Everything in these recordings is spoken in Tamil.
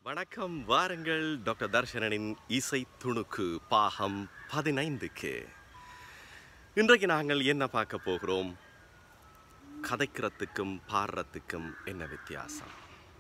வணக்கம் வாருங்கள் டாக்டர் தர்ஷனனின் இசை துணுக்கு பாகம் பதினைந்துக்கு இன்றைக்கு நாங்கள் என்ன பார்க்க போகிறோம் கதைக்கிறதுக்கும் பாடுறதுக்கும் என்ன வித்தியாசம்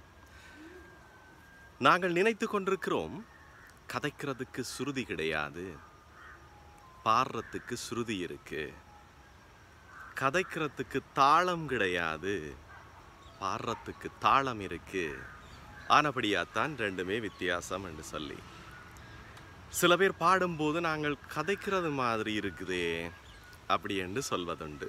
நாங்கள் நினைத்து கொண்டிருக்கிறோம் கதைக்கிறதுக்கு சுருதி கிடையாது பாடுறதுக்கு சுருதி இருக்கு கதைக்கிறதுக்கு தாளம் கிடையாது பாடுறதுக்கு தாளம் இருக்கு ஆனபடியாத்தான் ரெண்டுமே வித்தியாசம் என்று சொல்லி சில பேர் பாடும்போது நாங்கள் கதைக்கிறது மாதிரி இருக்குதே அப்படி என்று சொல்வதுண்டு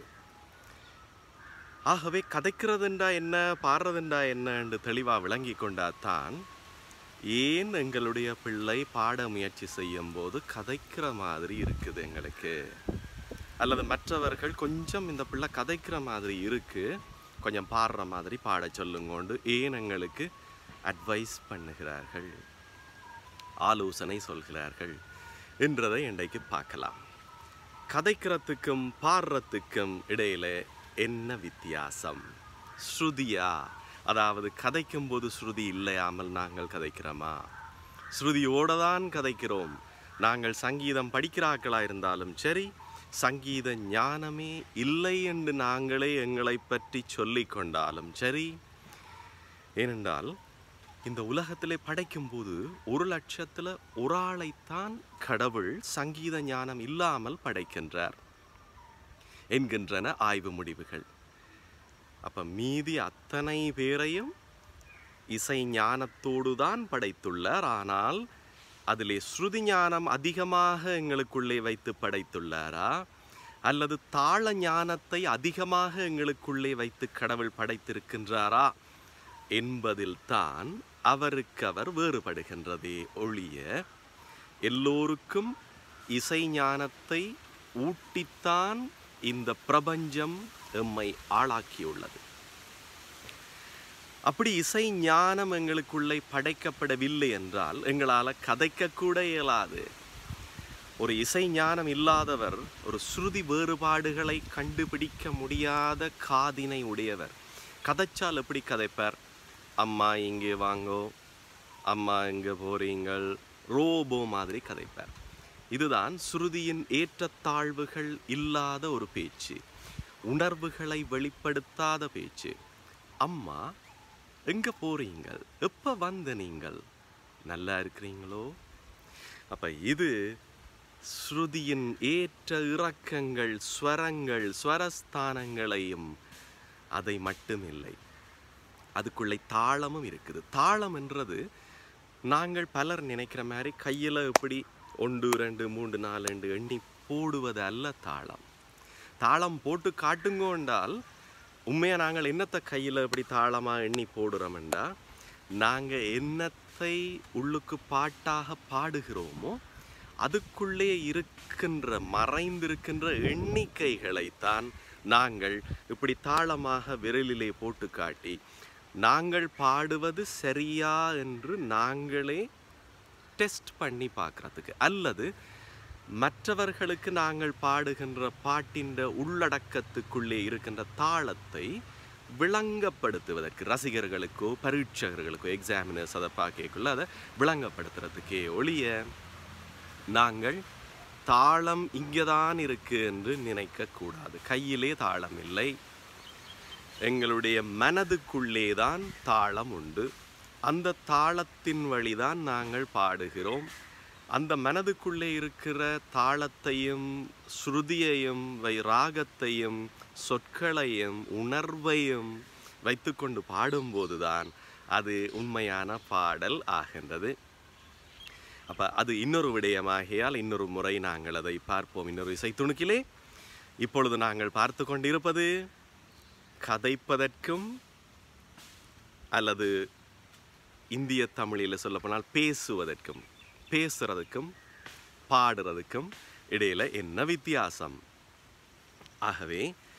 ஆகவே கதைக்கிறதுண்டா என்ன பாடுறதுண்டா என்ன என்று தெளிவாக விளங்கி கொண்டாதான் ஏன் எங்களுடைய பிள்ளை பாட முயற்சி செய்யும் போது கதைக்கிற மாதிரி இருக்குது எங்களுக்கு அல்லது மற்றவர்கள் கொஞ்சம் இந்த பிள்ளை கதைக்கிற மாதிரி இருக்கு கொஞ்சம் பாடுற மாதிரி பாட சொல்லுங்கோண்டு ஏன் எங்களுக்கு அட்வைஸ் பண்ணுகிறார்கள் ஆலோசனை சொல்கிறார்கள் என்றதை இன்றைக்கு பார்க்கலாம் கதைக்கிறதுக்கும் பாடுறதுக்கும் இடையில என்ன வித்தியாசம் ஸ்ருதியா அதாவது கதைக்கும் போது ஸ்ருதி இல்லையாமல் நாங்கள் கதைக்கிறோமா ஸ்ருதியோட தான் கதைக்கிறோம் நாங்கள் சங்கீதம் படிக்கிறாக்களா இருந்தாலும் சரி சங்கீத ஞானமே இல்லை என்று நாங்களே எங்களை பற்றி சொல்லிக் கொண்டாலும் சரி ஏனென்றால் இந்த உலகத்திலே படைக்கும்போது ஒரு லட்சத்தில் ஒரு ஆளைத்தான் கடவுள் சங்கீத ஞானம் இல்லாமல் படைக்கின்றார் என்கின்றன ஆய்வு முடிவுகள் அப்ப மீதி அத்தனை பேரையும் இசை ஞானத்தோடு தான் படைத்துள்ளார் ஆனால் அதிலே ஸ்ருதி ஞானம் அதிகமாக எங்களுக்குள்ளே வைத்து படைத்துள்ளாரா அல்லது தாள ஞானத்தை அதிகமாக எங்களுக்குள்ளே வைத்து கடவுள் படைத்திருக்கின்றாரா என்பதில் தான் அவருக்கு அவர் வேறுபடுகின்றதே ஒழிய எல்லோருக்கும் இசை ஞானத்தை ஊட்டித்தான் இந்த பிரபஞ்சம் எம்மை ஆளாக்கியுள்ளது அப்படி இசை ஞானம் எங்களுக்குள்ளே படைக்கப்படவில்லை என்றால் எங்களால் கதைக்கக்கூட இயலாது ஒரு இசை ஞானம் இல்லாதவர் ஒரு ஸ்ருதி வேறுபாடுகளை கண்டுபிடிக்க முடியாத காதினை உடையவர் கதைச்சால் எப்படி கதைப்பார் அம்மா இங்கே வாங்கோ அம்மா இங்கே போறீங்கள் ரோபோ மாதிரி கதைப்பார் இதுதான் ஸ்ருதியின் ஏற்றத்தாழ்வுகள் இல்லாத ஒரு பேச்சு உணர்வுகளை வெளிப்படுத்தாத பேச்சு அம்மா எங்க போறீங்கள் எப்ப வந்த நீங்கள் நல்லா இருக்கிறீங்களோ அப்ப இது ஸ்ருதியின் ஏற்ற இறக்கங்கள் ஸ்வரங்கள் ஸ்வரஸ்தானங்களையும் அதை மட்டுமில்லை அதுக்குள்ளே தாளமும் இருக்குது தாளம் என்றது நாங்கள் பலர் நினைக்கிற மாதிரி கையில் இப்படி ஒன்று ரெண்டு மூன்று நாலு ரெண்டு எண்ணி போடுவது அல்ல தாளம் தாளம் போட்டு காட்டுங்கோண்டால் உண்மையாக நாங்கள் என்னத்தை கையில் இப்படி தாளமாக எண்ணி போடுறோம்டா நாங்கள் என்னத்தை உள்ளுக்கு பாட்டாக பாடுகிறோமோ அதுக்குள்ளே இருக்கின்ற மறைந்திருக்கின்ற எண்ணிக்கைகளைத்தான் நாங்கள் இப்படி தாளமாக விரலிலே போட்டு காட்டி நாங்கள் பாடுவது சரியா என்று நாங்களே டெஸ்ட் பண்ணி பார்க்கறதுக்கு அல்லது மற்றவர்களுக்கு நாங்கள் பாடுகின்ற பாட்டின் உள்ளடக்கத்துக்குள்ளே இருக்கின்ற தாளத்தை விளங்கப்படுத்துவதற்கு ரசிகர்களுக்கோ பரீட்சகர்களுக்கோ எக்ஸாமினர்ஸ் அதை பார்க்கக்குள்ள அதை விளங்கப்படுத்துறதுக்கே ஒழிய நாங்கள் தாளம் இங்கே தான் இருக்கு என்று நினைக்கக்கூடாது கையிலே தாளம் இல்லை எங்களுடைய மனதுக்குள்ளே தான் தாளம் உண்டு அந்த தாளத்தின் வழிதான் நாங்கள் பாடுகிறோம் அந்த மனதுக்குள்ளே இருக்கிற தாளத்தையும் ஸ்ருதியையும் வை ராகத்தையும் சொற்களையும் உணர்வையும் வைத்துக்கொண்டு பாடும்போது தான் அது உண்மையான பாடல் ஆகின்றது அப்போ அது இன்னொரு விடயமாகியால் இன்னொரு முறை நாங்கள் அதை பார்ப்போம் இன்னொரு இசை துணுக்கிலே இப்பொழுது நாங்கள் பார்த்து கொண்டிருப்பது கதைப்பதற்கும் அல்லது இந்திய தமிழில் சொல்லப்போனால் பேசுவதற்கும் பேசுறதுக்கும் பாடுறதுக்கும் இடையில என்ன வித்தியாசம் ஆகவே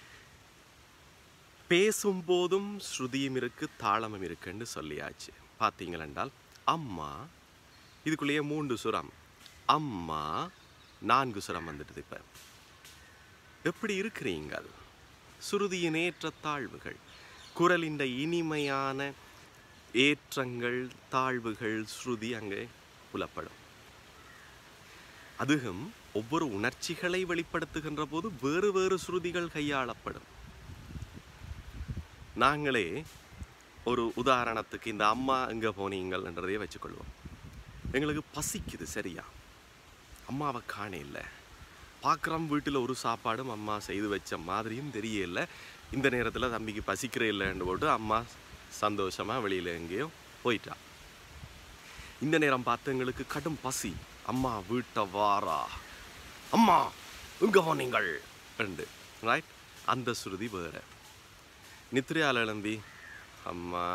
பேசும்போதும் ஸ்ருதியும் இருக்கு தாளமும் இருக்குன்னு சொல்லியாச்சு பார்த்தீங்களென்றால் அம்மா இதுக்குள்ளேயே மூன்று சுரம் அம்மா நான்கு சுரம் வந்துடுது இப்போ எப்படி இருக்கிறீங்கள் சுருதியின் ஏற்ற தாழ்வுகள் குரலின் இனிமையான ஏற்றங்கள் தாழ்வுகள் ஸ்ருதி அங்கே புலப்படும் அதுவும் ஒவ்வொரு உணர்ச்சிகளை வெளிப்படுத்துகின்ற போது வேறு வேறு ஸ்ருதிகள் கையாளப்படும் நாங்களே ஒரு உதாரணத்துக்கு இந்த அம்மா எங்கே போனீங்கள்ன்றதையே வச்சுக்கொள்வோம் எங்களுக்கு பசிக்குது சரியா அம்மாவை காண இல்லை பார்க்குறோம் வீட்டில் ஒரு சாப்பாடும் அம்மா செய்து வச்ச மாதிரியும் தெரியல இந்த நேரத்தில் தம்பிக்கு பசிக்கிற இல்லைன்னு போட்டு அம்மா சந்தோஷமாக வெளியில் எங்கேயோ போயிட்டா இந்த நேரம் பார்த்து எங்களுக்கு கடும் பசி அம்மா வீட்டை வாரா அம்மா இங்கே போனீங்கள் ரெண்டு ரைட் அந்த ஸ்ருதி வேற நித்ரையால் எழும்பி அம்மா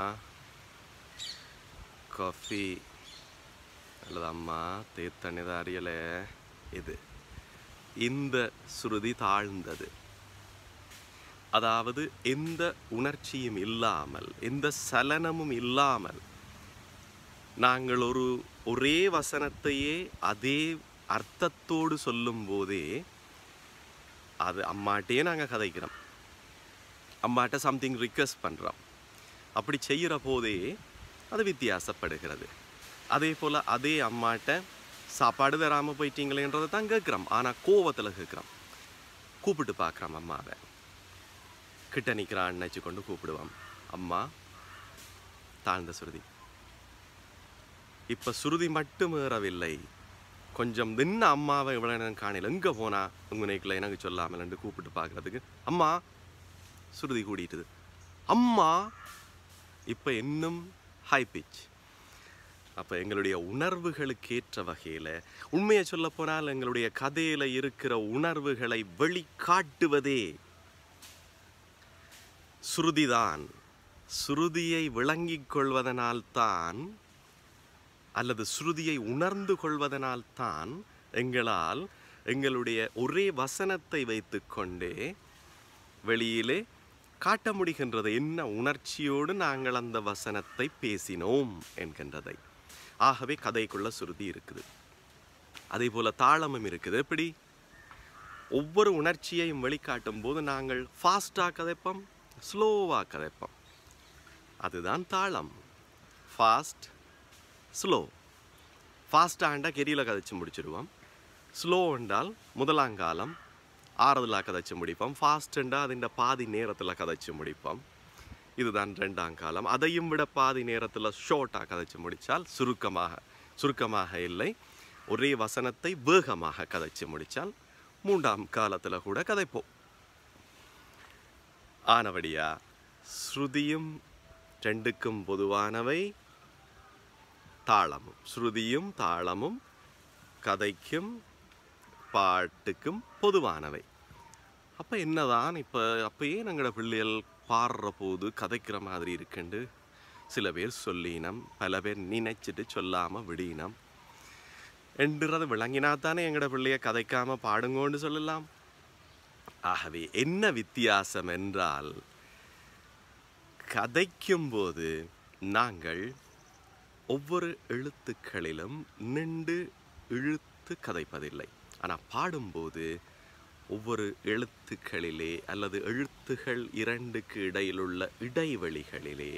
காஃபி அல்லது அம்மா தேத்தண்ணி தான் அறியலை இது இந்த சுருதி தாழ்ந்தது அதாவது எந்த உணர்ச்சியும் இல்லாமல் எந்த சலனமும் இல்லாமல் நாங்கள் ஒரு ஒரே வசனத்தையே அதே அர்த்தத்தோடு சொல்லும் போதே அது அம்மாட்டையே நாங்கள் கதைக்கிறோம் அம்மாட்ட சம்திங் ரிக்வெஸ்ட் பண்ணுறோம் அப்படி செய்கிற போதே அது வித்தியாசப்படுகிறது அதே போல் அதே அம்மாட்ட சாப்பாடு தராமல் போயிட்டீங்களேன்றதை தான் கேட்குறோம் ஆனால் கோவத்தில் கேட்குறோம் கூப்பிட்டு பார்க்குறோம் அம்மாவை கிட்ட நிற்கிறான் நினச்சி கொண்டு கூப்பிடுவோம் அம்மா தாழ்ந்த சுருதி இப்போ சுருதி மட்டும் ஏறவில்லை கொஞ்சம் நின்ன அம்மாவை இவ்வளோ நேரம் காணையில் எங்கே போனா உங்க நைக்கில் எனக்கு சொல்லாமல் கூப்பிட்டு பார்க்குறதுக்கு அம்மா சுருதி கூடிட்டுது அம்மா இப்போ இன்னும் ஹை பிச் அப்போ எங்களுடைய உணர்வுகளுக்கேற்ற வகையில் உண்மையை சொல்ல போனால் எங்களுடைய கதையில் இருக்கிற உணர்வுகளை வெளிக்காட்டுவதே சுருதிதான் சுருதியை விளங்கிக் கொள்வதனால்தான் அல்லது ஸ்ருதியை உணர்ந்து கொள்வதனால்தான் எங்களால் எங்களுடைய ஒரே வசனத்தை வைத்துக்கொண்டே வெளியிலே காட்ட முடிகின்றது என்ன உணர்ச்சியோடு நாங்கள் அந்த வசனத்தை பேசினோம் என்கின்றதை ஆகவே கதைக்குள்ள சுருதி இருக்குது அதே போல தாளமும் இருக்குது எப்படி ஒவ்வொரு உணர்ச்சியையும் வெளிக்காட்டும் போது நாங்கள் ஃபாஸ்டாக கதைப்போம் ஸ்லோவாக கதைப்போம் அதுதான் தாளம் ஃபாஸ்ட் ஸ்லோ ஃபாஸ்டாண்டா கெரியில் கதைச்சு முடிச்சிடுவோம் ஸ்லோ என்றால் முதலாங்காலம் ஆறுதலாக கதைச்சு முடிப்போம் ஃபாஸ்ட்டுண்டா அதிண்ட பாதி நேரத்தில் கதைச்சு முடிப்போம் இதுதான் ரெண்டாம் காலம் அதையும் விட பாதி நேரத்தில் ஷோர்ட்டாக கதைச்சு முடித்தால் சுருக்கமாக சுருக்கமாக இல்லை ஒரே வசனத்தை வேகமாக கதைச்சு முடித்தால் மூன்றாம் காலத்தில் கூட கதைப்போம் ஆனபடியா ஸ்ருதியும் ரெண்டுக்கும் பொதுவானவை தாளமும் ஸ்ருதியும் தாளமும் கதைக்கும் பாட்டுக்கும் பொதுவானவை அப்போ என்னதான் இப்போ அப்பயே எங்களோட பிள்ளைகள் பாடுற போது கதைக்கிற மாதிரி இருக்குண்டு சில பேர் சொல்லினம் பல பேர் நினைச்சிட்டு சொல்லாமல் விடினம் என்றது விளங்கினா தானே எங்களோட பிள்ளைய கதைக்காம பாடுங்கோன்னு சொல்லலாம் ஆகவே என்ன வித்தியாசம் என்றால் கதைக்கும்போது நாங்கள் ஒவ்வொரு எழுத்துக்களிலும் நின்று இழுத்து கதைப்பதில்லை ஆனால் பாடும்போது ஒவ்வொரு எழுத்துக்களிலே அல்லது எழுத்துகள் இரண்டுக்கு இடையிலுள்ள இடைவெளிகளிலே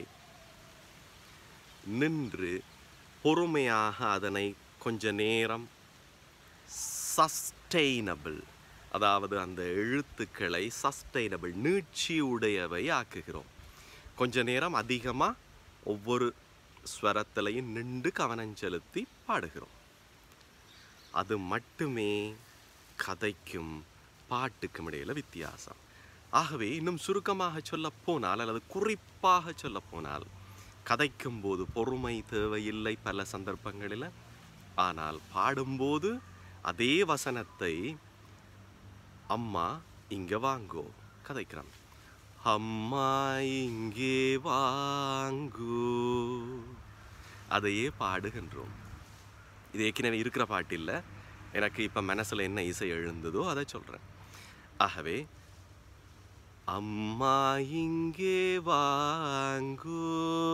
நின்று பொறுமையாக அதனை கொஞ்ச நேரம் சஸ்டெய்னபிள் அதாவது அந்த எழுத்துக்களை சஸ்டெய்னபிள் நீட்சியுடையவை ஆக்குகிறோம் கொஞ்ச நேரம் அதிகமாக ஒவ்வொரு ஸ்வரத்திலையும் நின்று கவனம் செலுத்தி பாடுகிறோம் அது மட்டுமே கதைக்கும் பாட்டுக்கும் இடையில வித்தியாசம் ஆகவே இன்னும் சுருக்கமாக சொல்ல போனால் அல்லது குறிப்பாக சொல்ல போனால் கதைக்கும் போது பொறுமை தேவையில்லை பல சந்தர்ப்பங்களில் ஆனால் பாடும்போது அதே வசனத்தை அம்மா இங்க வாங்கோ கதைக்கிறோம் அம்மா இங்கே வாங்கோ அதையே பாடுகின்றோம் இது ஏற்கனவே இருக்கிற பாட்டு இல்லை எனக்கு இப்போ மனசில் என்ன இசை எழுந்ததோ அதை சொல்கிறேன் ஆகவே அம்மா இங்கே வாங்கோ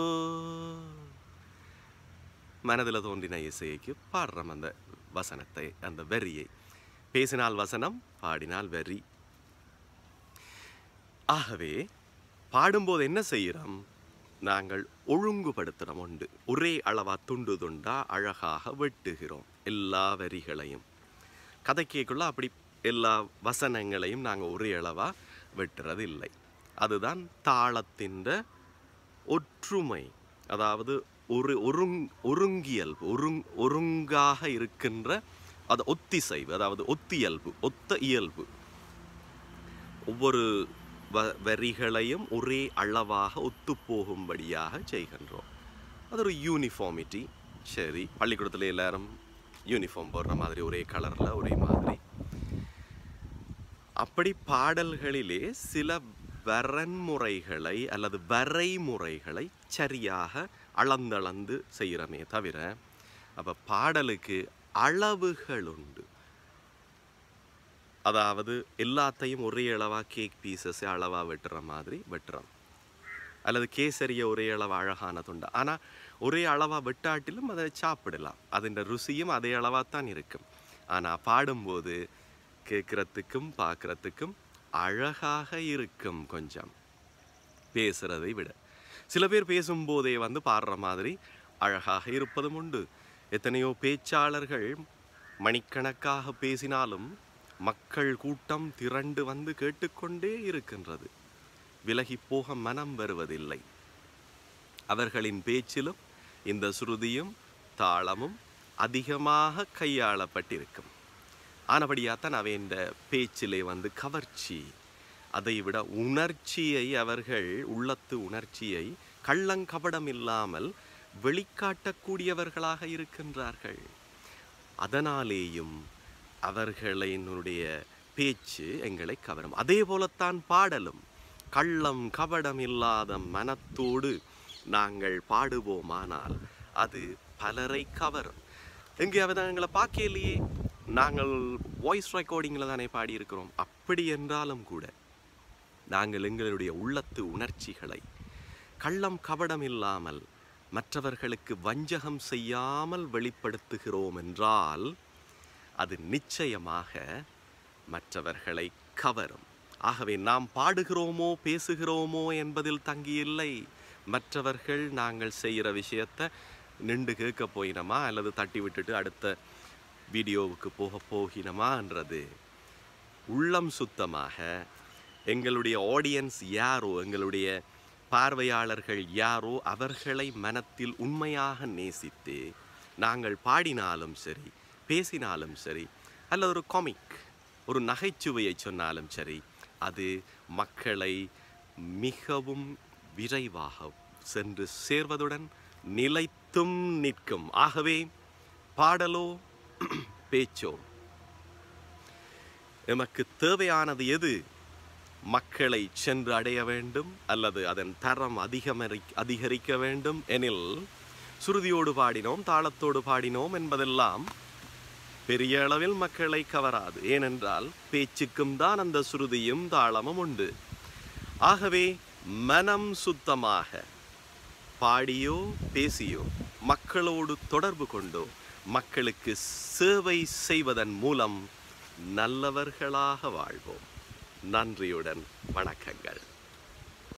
மனதில் தோன்றின இசைக்கு பாடுறோம் அந்த வசனத்தை அந்த வரியை பேசினால் வசனம் பாடினால் வரி ஆகவே பாடும்போது என்ன செய்கிறோம் நாங்கள் ஒழுங்குபடுத்துகிறோம் உண்டு ஒரே அளவா துண்டு துண்டா அழகாக வெட்டுகிறோம் எல்லா வரிகளையும் கதைக்கேக்குள்ள அப்படி எல்லா வசனங்களையும் நாங்கள் ஒரே அளவா வெட்டுறது இல்லை அதுதான் தாளத்தின் ஒற்றுமை அதாவது ஒரு ஒருங் ஒருங்கியல்பு ஒருங் ஒருங்காக இருக்கின்ற அது ஒத்திசைவு அதாவது ஒத்தியல்பு ஒத்த இயல்பு ஒவ்வொரு வ வரிகளையும் ஒரே அளவாக ஒத்துப்போகும்படியாக செய்கின்றோம் அது ஒரு யூனிஃபார்மிட்டி சரி பள்ளிக்கூடத்தில் எல்லாரும் யூனிஃபார்ம் போடுற மாதிரி ஒரே கலரில் ஒரே மாதிரி அப்படி பாடல்களிலே சில வரன்முறைகளை அல்லது வரைமுறைகளை சரியாக அளந்தளந்து செய்கிறோமே தவிர அப்போ பாடலுக்கு அளவுகள் உண்டு அதாவது எல்லாத்தையும் ஒரே அளவாக கேக் பீசஸ் அளவாக வெட்டுற மாதிரி வெட்டுறோம் அல்லது கேசரிய ஒரே அளவு அழகான துண்டா ஆனால் ஒரே அளவாக வெட்டாட்டிலும் அதை சாப்பிடலாம் அதன் ருசியும் அதே அளவாக தான் இருக்கும் ஆனால் பாடும்போது கேட்குறதுக்கும் பார்க்குறதுக்கும் அழகாக இருக்கும் கொஞ்சம் பேசுகிறதை விட சில பேர் பேசும்போதே வந்து பாடுற மாதிரி அழகாக இருப்பதும் உண்டு எத்தனையோ பேச்சாளர்கள் மணிக்கணக்காக பேசினாலும் மக்கள் கூட்டம் திரண்டு வந்து கேட்டுக்கொண்டே இருக்கின்றது விலகி போக மனம் வருவதில்லை அவர்களின் பேச்சிலும் இந்த சுருதியும் தாளமும் அதிகமாக கையாளப்பட்டிருக்கும் ஆனபடியாத்தான் அவை இந்த பேச்சிலே வந்து கவர்ச்சி அதை விட உணர்ச்சியை அவர்கள் உள்ளத்து உணர்ச்சியை கள்ளங்கபடம் இல்லாமல் வெளிக்காட்டக்கூடியவர்களாக இருக்கின்றார்கள் அதனாலேயும் அவர்களினுடைய பேச்சு எங்களை கவரும் அதே போலத்தான் பாடலும் கள்ளம் கபடம் இல்லாத மனத்தோடு நாங்கள் பாடுவோமானால் அது பலரை கவரும் எங்கேயாவது எங்களை பார்க்கலையே நாங்கள் வாய்ஸ் ரெக்கார்டிங்கில் தானே பாடியிருக்கிறோம் அப்படி என்றாலும் கூட நாங்கள் எங்களுடைய உள்ளத்து உணர்ச்சிகளை கள்ளம் கபடம் இல்லாமல் மற்றவர்களுக்கு வஞ்சகம் செய்யாமல் வெளிப்படுத்துகிறோம் என்றால் அது நிச்சயமாக மற்றவர்களை கவரும் ஆகவே நாம் பாடுகிறோமோ பேசுகிறோமோ என்பதில் தங்கியில்லை மற்றவர்கள் நாங்கள் செய்கிற விஷயத்தை நின்று கேட்க போயினமா அல்லது தட்டி விட்டுட்டு அடுத்த வீடியோவுக்கு போக போகினமான்றது உள்ளம் சுத்தமாக எங்களுடைய ஆடியன்ஸ் யாரோ எங்களுடைய பார்வையாளர்கள் யாரோ அவர்களை மனத்தில் உண்மையாக நேசித்து நாங்கள் பாடினாலும் சரி பேசினாலும் சரி அல்லது ஒரு காமிக் ஒரு நகைச்சுவையை சொன்னாலும் சரி அது மக்களை மிகவும் விரைவாக சென்று சேர்வதுடன் நிலைத்தும் நிற்கும் ஆகவே பாடலோ பேச்சோ எமக்கு தேவையானது எது மக்களை சென்று அடைய வேண்டும் அல்லது அதன் தரம் அதிகமரி அதிகரிக்க வேண்டும் எனில் சுருதியோடு பாடினோம் தாளத்தோடு பாடினோம் என்பதெல்லாம் பெரிய அளவில் மக்களை கவராது ஏனென்றால் பேச்சுக்கும் தான் அந்த சுருதியும் தாளமும் உண்டு ஆகவே மனம் சுத்தமாக பாடியோ பேசியோ மக்களோடு தொடர்பு கொண்டோ மக்களுக்கு சேவை செய்வதன் மூலம் நல்லவர்களாக வாழ்வோம் நன்றியுடன் வணக்கங்கள்